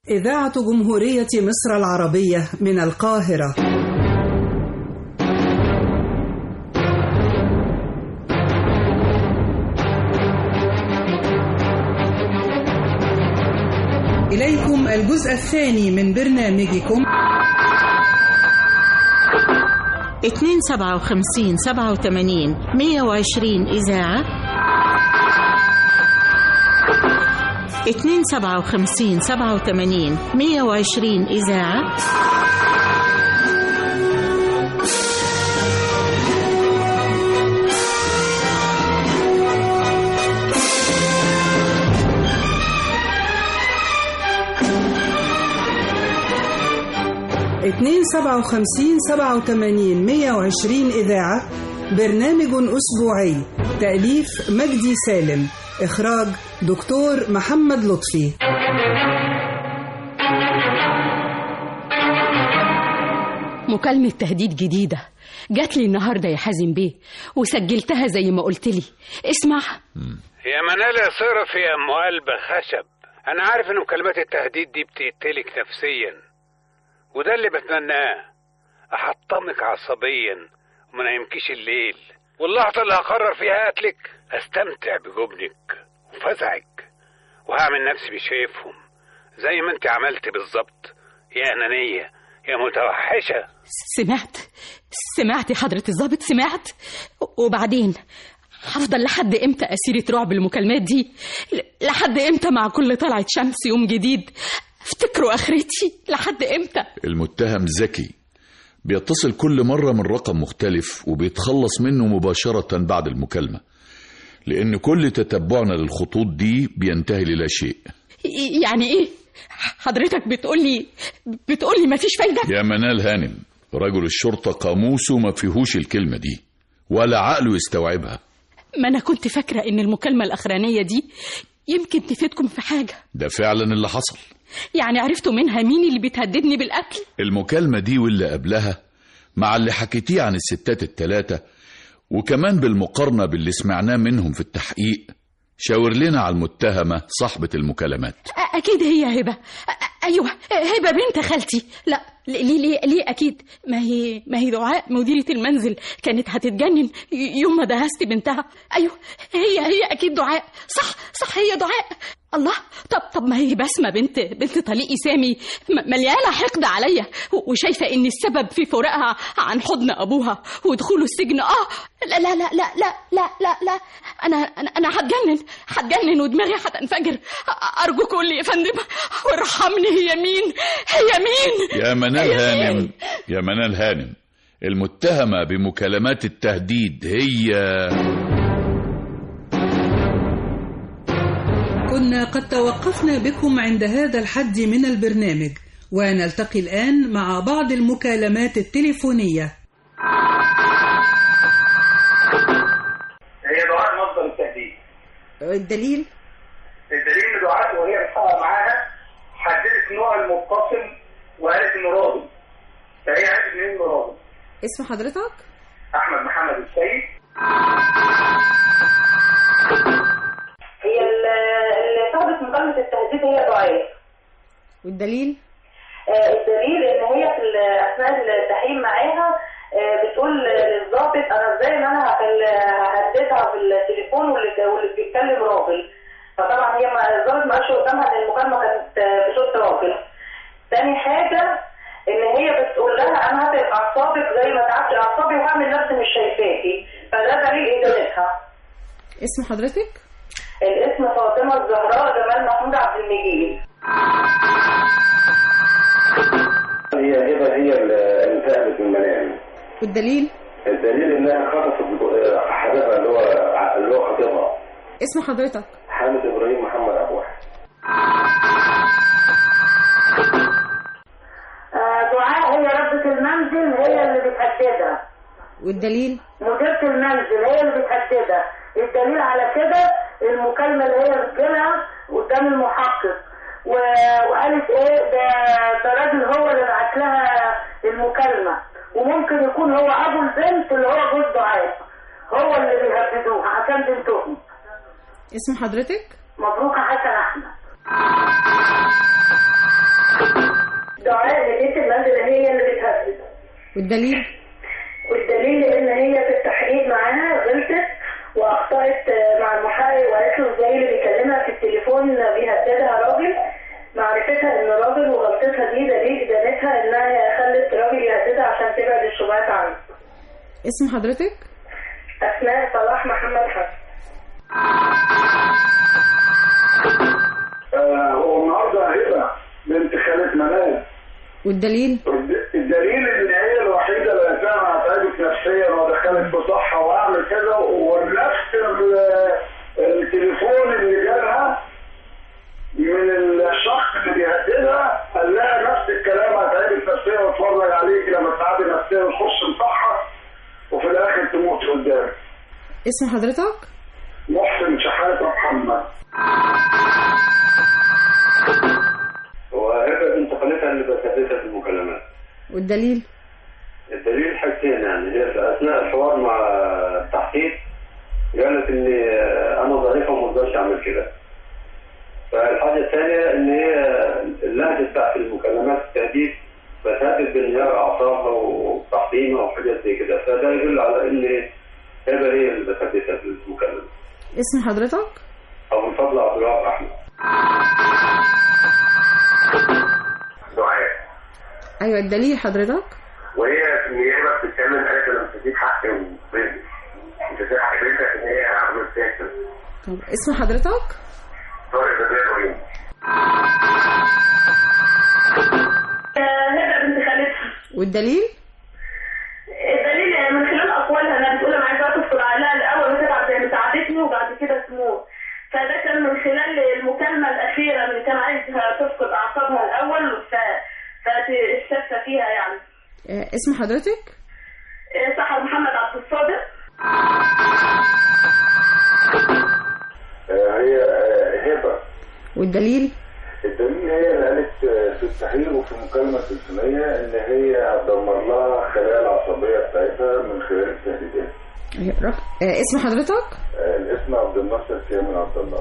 إذاعة جمهورية مصر العربية من القاهرة إليكم الجزء الثاني من برنامجكم 257 87 120 إذاعة 257 87 120 إذاعة اتنين سبعة وخمسين سبعة وتمانين مية وعشرين إذاعة برنامج أسبوعي تأليف مجدي سالم إخراج دكتور محمد لطفي مكالمة تهديد جديدة جات لي النهاردة يا حازم بيه وسجلتها زي ما قلت لي اسمع يا منال يا صرف يا ام قلب خشب انا عارف ان مكالمات التهديد دي بتقتلك نفسيا وده اللي بتمناه احطمك عصبيا وما نايمكيش الليل واللحظه اللي هقرر فيها قتلك استمتع بجبنك وفزعك وهعمل نفسي بشايفهم زي ما انت عملت بالظبط يا انانيه يا متوحشه سمعت سمعت يا حضرة الضابط سمعت وبعدين هفضل لحد امتى اسيرة رعب المكالمات دي ل- لحد امتى مع كل طلعة شمس يوم جديد افتكروا اخرتي لحد امتى المتهم ذكي بيتصل كل مرة من رقم مختلف وبيتخلص منه مباشرة بعد المكالمة لأن كل تتبعنا للخطوط دي بينتهي للا شيء يعني ايه حضرتك بتقولي بتقولي مفيش فايدة يا منال هانم رجل الشرطة قاموسه ما فيهوش الكلمة دي ولا عقله يستوعبها ما انا كنت فاكرة ان المكالمة الاخرانية دي يمكن تفيدكم في حاجة ده فعلا اللي حصل يعني عرفتوا منها مين اللي بتهددني بالقتل المكالمة دي واللي قبلها مع اللي حكيتيه عن الستات التلاتة وكمان بالمقارنة باللي سمعناه منهم في التحقيق شاور لنا على المتهمة صاحبة المكالمات أ- اكيد هي هبه أ- ايوه هبه بنت خالتي لا ليه ليه ليه اكيد ما هي ما هي دعاء مديره المنزل كانت هتتجنن ي- يوم ما دهست بنتها ايوه هي هي اكيد دعاء صح صح هي دعاء الله طب طب ما هي بسمه بنت بنت طليقي سامي م- مليانه حقد عليا و- وشايفه ان السبب في فراقها عن حضن ابوها ودخوله السجن اه لا لا لا لا لا لا لا, لا. انا انا انا هتجنن هتجنن ودماغي هتنفجر أ- ارجوك قول لي يا فندم وارحمني هي مين هي مين يا منال هي هانم مين؟ يا منال هانم المتهمة بمكالمات التهديد هي كنا قد توقفنا بكم عند هذا الحد من البرنامج ونلتقي الآن مع بعض المكالمات التليفونية هي دعاء مصدر التهديد الدليل الدليل ان دعاء وهي بتحقق معاها حددت نوع المتصل وقالت انه راضي فهي عرفت منين انه راضي اسم حضرتك؟ احمد محمد السيد هي اللي صاحبة مكالمة التهديد هي دعاء والدليل؟ آه، الدليل ان هي في ال- اثناء التحقيق معاها آه، بتقول للظابط انا ازاي ان انا هكل- ههددها في التليفون واللي واللي بيتكلم راجل فطبعا هي ما- الظابط ما قالش قدامها ان المكالمه كانت آه، بصوت راجل تاني حاجه ان هي بتقول لها انا هتعب اعصابك زي ما تعبت اعصابي وهعمل نفسي مش شايفاكي فده دليل ادانتها اسم حضرتك؟ الاسم فاطمه الزهراء جمال محمود عبد المجيد هي هبه هي اللي انتهت من المنام والدليل؟ الدليل انها خطفت حبيبها اللي هو اللي هو خطيبها اسم حضرتك؟ حامد ابراهيم محمد ابو واحد دعاء هي ربة المنزل هي اللي بتهددها والدليل؟ مديرة المنزل هي اللي بتهددها الدليل على كده المكالمة اللي هي بتجيلها قدام المحقق و- وقالت ايه ده ده راجل هو اللي بعت لها المكالمة وممكن يكون هو ابو البنت اللي هو جوز دعاء هو اللي بيهددوها عشان بنتهم اسم حضرتك؟ مبروك حسن احمد والدليل والدليل ان هي في التحقيق معاها غلطت واخطأت آه، مع المحقق وقالت له ازاي اللي بيكلمها في التليفون بيهددها راجل معرفتها ان راجل وغلطتها دي دليل ادانتها انها خلت راجل يهددها عشان تبعد الشبهات عنه اسم حضرتك اسماء صلاح محمد حسن آه، هو النهارده هبه بنت خالة منال والدليل الدليل ان هي الوحيده اللي فعلا هتعبت نفسيا ودخلت في صحه واعمل كذا ونفس ال- التليفون اللي جالها من الشخص اللي بيهددها قال لها نفس الكلام هتعبت نفسيا واتفرج عليك لما تتعبي نفسيا تخش مصحه وفي الاخر تموت قدامك اسم حضرتك محسن شحاته محمد وهبه بنت خالتها اللي بتهددها في المكالمات والدليل الدليل حاجتين يعني هي في اثناء الحوار مع التحقيق قالت ان انا ضعيفه وما اقدرش اعمل كده فالحاجه الثانيه ان هي اللهجه بتاعت المكالمات التهديد بتهدد بانهيار اعصابها وتحطيمها وحاجات زي كده فده يدل على ان هبه هي اللي بتهددها في المكالمه اسم حضرتك او من فضل عبد الوهاب احمد دعاء ايوه الدليل حضرتك وهي في النيابه بتتكلم قالت انا مش هسيب حقي وبنتي مش هسيب حق بنتك ان هي عملت فيها كده طب اسم حضرتك طارق بدر وليد هبه بنت خالتها والدليل الدليل من خلال اقوالها انها بتقول انا عايزاها تفقد عقلها الاول وتتعب زي ما تعبتني وبعد كده تموت فده كان من خلال المكالمه الاخيره اللي كان عايزها تفقد اعصابها الاول ف فاستشفى فيها يعني آه، اسم حضرتك إيه، سحر محمد عبد الصادق هي هبه والدليل الدليل هي اللي قالت في التحقيق وفي مكالمة تليفونية إن هي هتدمر لها الخلايا العصبية بتاعتها من خلال التهديدات. أيوة، رق- آه، اسم حضرتك آه، الاسم عبد الناصر كامل عبد الله.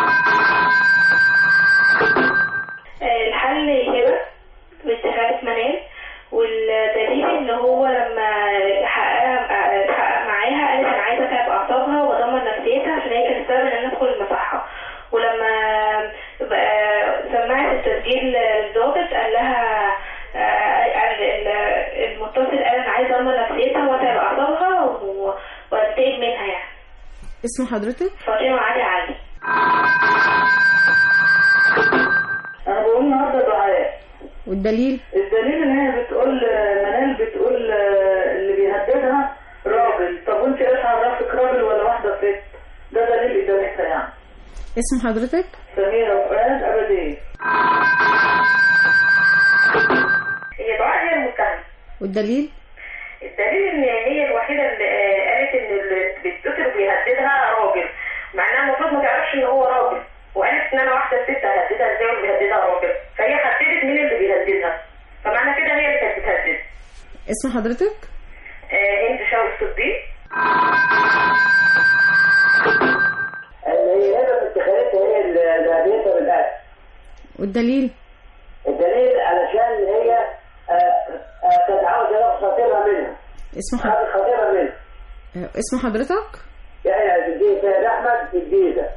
الحل هبه بنت خالة منال والدليل ان هو لما حققها حقق معاها قالت انا عايزه اتعب اعصابها وادمر نفسيتها عشان هي كانت السبب ان انا ادخل المصحه ولما بقى سمعت التسجيل للضابط قال لها آه، قال ال- المتصل قال انا عايزه ادمر نفسيتها واتعب اعصابها و- وانتقم منها يعني اسم حضرتك فاطمه علي علي انا بقول النهارده دعاء والدليل الدليل ان هي بتقول منال بتقول آه، اللي بيهددها راجل طب وانت ايش عرفك راجل ولا واحده ست ده دليل ادانتها يعني اسم حضرتك سميره فؤاد ابديه هي دعاء هي المتهمه والدليل الدليل ان هي الوحيده اللي آه، قالت ان اللي بيتصل بيهددها راجل مع انها المفروض ما تعرفش ان هو راجل وقالت ان انا واحده ست ههددها ازاي واللي بيهددها راجل فهي حددت مين اللي بيهددها فمعنى كده هي اللي كانت بتهدد اسم حضرتك آه، هند شوقي الصديق اللي هي هبه بنت خالتها هي اللي هديتها بالاكل والدليل الدليل علشان هي آه، آه، كانت عاوزه تاخد خطيبها منها اسم حضرتك خدت خطيبها منها آه، اسم حضرتك يعني في الجيزه سيد احمد في الجيزه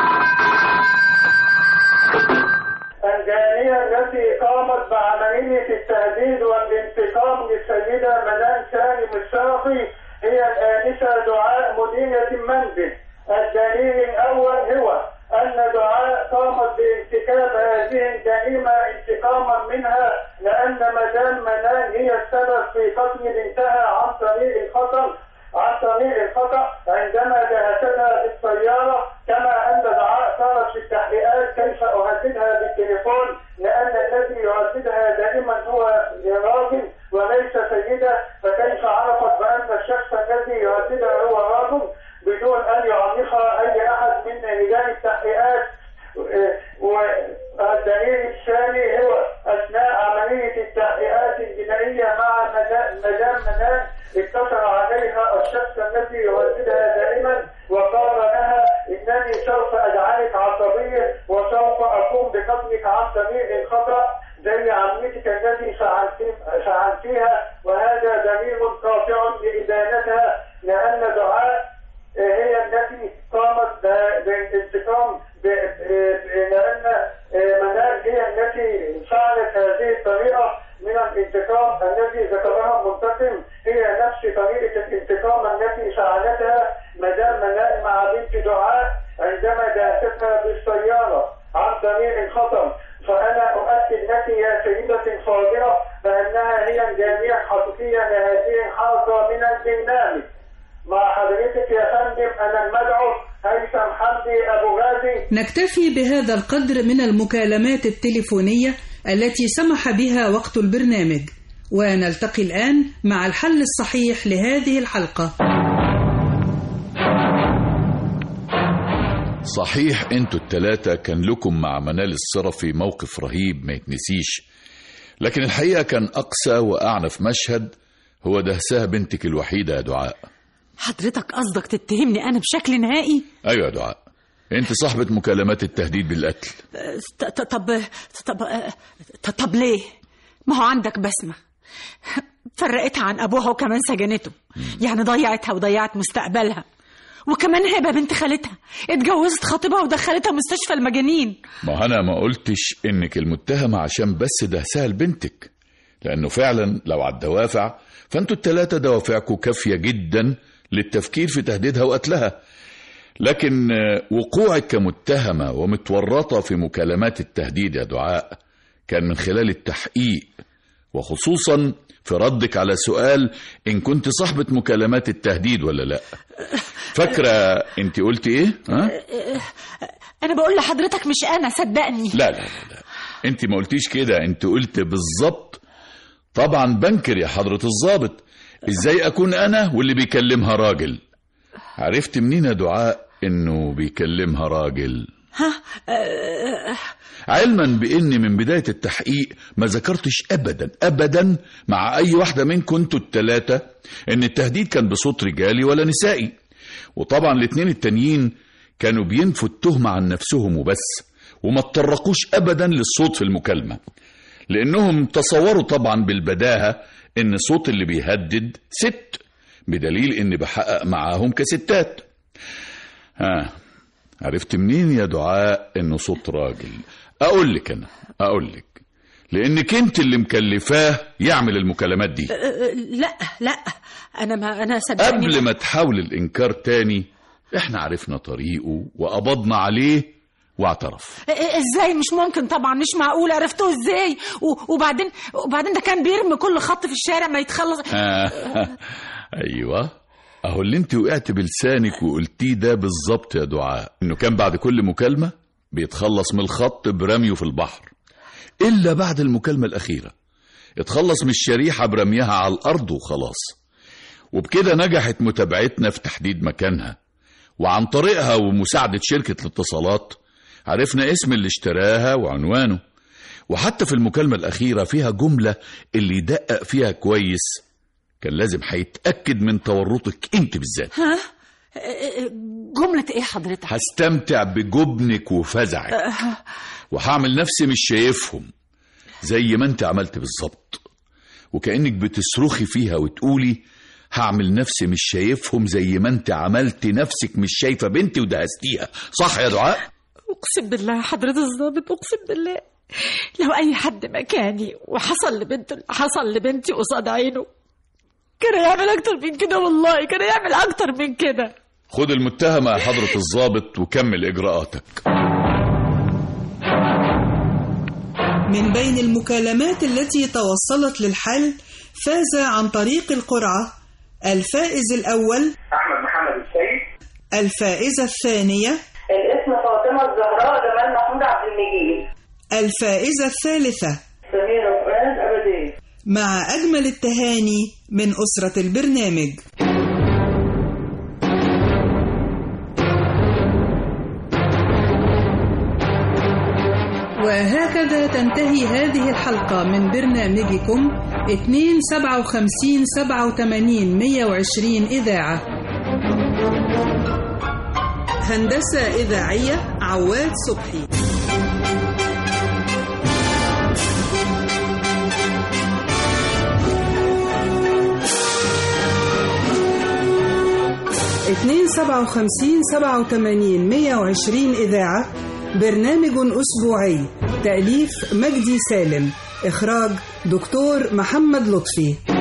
الجالية التي قامت بعملية التهديد والانتقام للسيدة منال سالم الشرفي هي الآنسة دعاء مدينة المنزل الدليل الأول هو أن دعاء قامت بارتكاب هذه الجريمة انتقاما منها لأن مدام منال هي السبب في قتل بنتها عن طريق الخطأ عن طريق الخطأ عندما جهزتها بالسيارة كما أن دعاء صارت في التحقيقات كيف أهددها بالتليفون لأن الذي يهددها دائما هو راجل وليس سيدة فكيف عرفت بأن الشخص الذي يهددها هو راجل بدون أن يعرفها أي أحد من رجال التحقيقات والدليل الثاني هو أثناء عملية التحقيقات الجنائية مع مدام منال اتصل عليها الشخص الذي يهددها دائما وقال لها انني سوف اجعلك عصبيه وسوف اقوم بقتلك عن طريق الخطا زي عمتك التي فعلت- فعلتيها وهذا هذه الطريقة من الانتقام الذي ذكرها المنتقم هي نفس طريقة الانتقام التي فعلتها مدام منال مع بنت دعاء عندما داستها بالسيارة عن طريق الخطر فأنا أؤكد لك يا سيدتي الفاضلة بأنها هي الجميع حقيقية لهذه الحلقة من البرنامج مع حضرتك يا فندم أنا المدعو هيثم حمدي أبو غازي نكتفي بهذا القدر من المكالمات التليفونية التي سمح بها وقت البرنامج ونلتقي الآن مع الحل الصحيح لهذه الحلقة صحيح انتوا التلاتة كان لكم مع منال الصرفي موقف رهيب ما يتنسيش لكن الحقيقة كان أقسى وأعنف مشهد هو دهسها بنتك الوحيدة يا دعاء حضرتك قصدك تتهمني انا بشكل نهائي أيوة يا دعاء انت صاحبة مكالمات التهديد بالقتل أه، ط- ط- طب طب أه، ط- طب ليه ما هو عندك بسمة فرقتها عن ابوها وكمان سجنته يعني ضيعتها وضيعت مستقبلها وكمان هبه بنت خالتها اتجوزت خطيبها ودخلتها مستشفى المجانين ما أنا ما قلتش إنك المتهمة عشان بس دهسها لبنتك لأنه فعلا لو على الدوافع فأنتوا التلاتة دوافعكم كافية جدا للتفكير في تهديدها وقتلها لكن آه، وقوعك كمتهمة ومتورطة في مكالمات التهديد يا دعاء كان من خلال التحقيق وخصوصا في ردك على سؤال إن كنت صاحبة مكالمات التهديد ولا لا فاكرة أنت قلت إيه؟ ها؟ انا بقول لحضرتك مش انا صدقني لا لا لا لا انت ما قلتيش كده انت قلت بالظبط طبعا بنكر يا حضرة الضابط ازاي اكون انا واللي بيكلمها راجل عرفت منين يا دعاء انه بيكلمها راجل ها أه، علما بان من بداية التحقيق ما ذكرتش ابدا ابدا مع اي واحدة منكم انتوا التلاتة ان التهديد كان بصوت رجالي ولا نسائي وطبعا الاتنين التانيين كانوا بينفوا التهمة عن نفسهم وبس وما اتطرقوش ابدا للصوت في المكالمة لانهم تصوروا طبعا بالبداهة ان صوت اللي بيهدد ست بدليل اني بحقق معاهم كستات ها عرفت منين يا دعاء انه صوت راجل اقول لك انا اقول لك لانك انت اللي مكلفاه يعمل المكالمات دي أه، لا لا انا ما انا صدقني قبل ما تحاول الانكار تاني احنا عرفنا طريقه وقبضنا عليه واعترف أه، ازاي مش ممكن طبعا مش معقول عرفتوه ازاي و- وبعدين وبعدين ده كان بيرمي كل خط في الشارع ما يتخلص ايوه اهو اللي انت وقعت بلسانك وقلتيه ده بالظبط يا دعاء انه كان بعد كل مكالمه بيتخلص من الخط برميه في البحر الا بعد المكالمه الاخيره اتخلص من الشريحه برميها على الارض وخلاص وبكده نجحت متابعتنا في تحديد مكانها وعن طريقها ومساعده شركه الاتصالات عرفنا اسم اللي اشتراها وعنوانه وحتى في المكالمه الاخيره فيها جمله اللي يدقق فيها كويس كان لازم هيتأكد من تورطك انت بالذات ها أه، جملة ايه حضرتك هستمتع بجبنك وفزعك أه، وهعمل نفسي مش شايفهم زي ما انت عملت بالظبط وكأنك بتصرخي فيها وتقولي هعمل نفسي مش شايفهم زي ما انت عملت نفسك مش شايفة بنتي ودهستيها صح يا دعاء اقسم بالله يا حضرة الضابط اقسم بالله لو اي حد مكاني وحصل لبنته اللي حصل لبنتي قصاد عينه كان يعمل اكتر من كده والله كان يعمل اكتر من كده خد المتهمة يا حضرة الضابط وكمل إجراءاتك من بين المكالمات التي توصلت للحل فاز عن طريق القرعة الفائز الأول احمد محمد السيد الفائزة الثانية الاسم فاطمة الزهراء جمال محمود عبد المجيد الفائزة الثالثة سميرة فؤاد أبدية مع أجمل التهاني من أسرة البرنامج وهكذا تنتهي هذه الحلقة من برنامجكم 257 87 120 إذاعة هندسة إذاعية عواد صبحي اتنين سبعة وخمسين سبعة وتمانين مية وعشرين إذاعة برنامج أسبوعي تأليف مجدي سالم إخراج دكتور محمد لطفي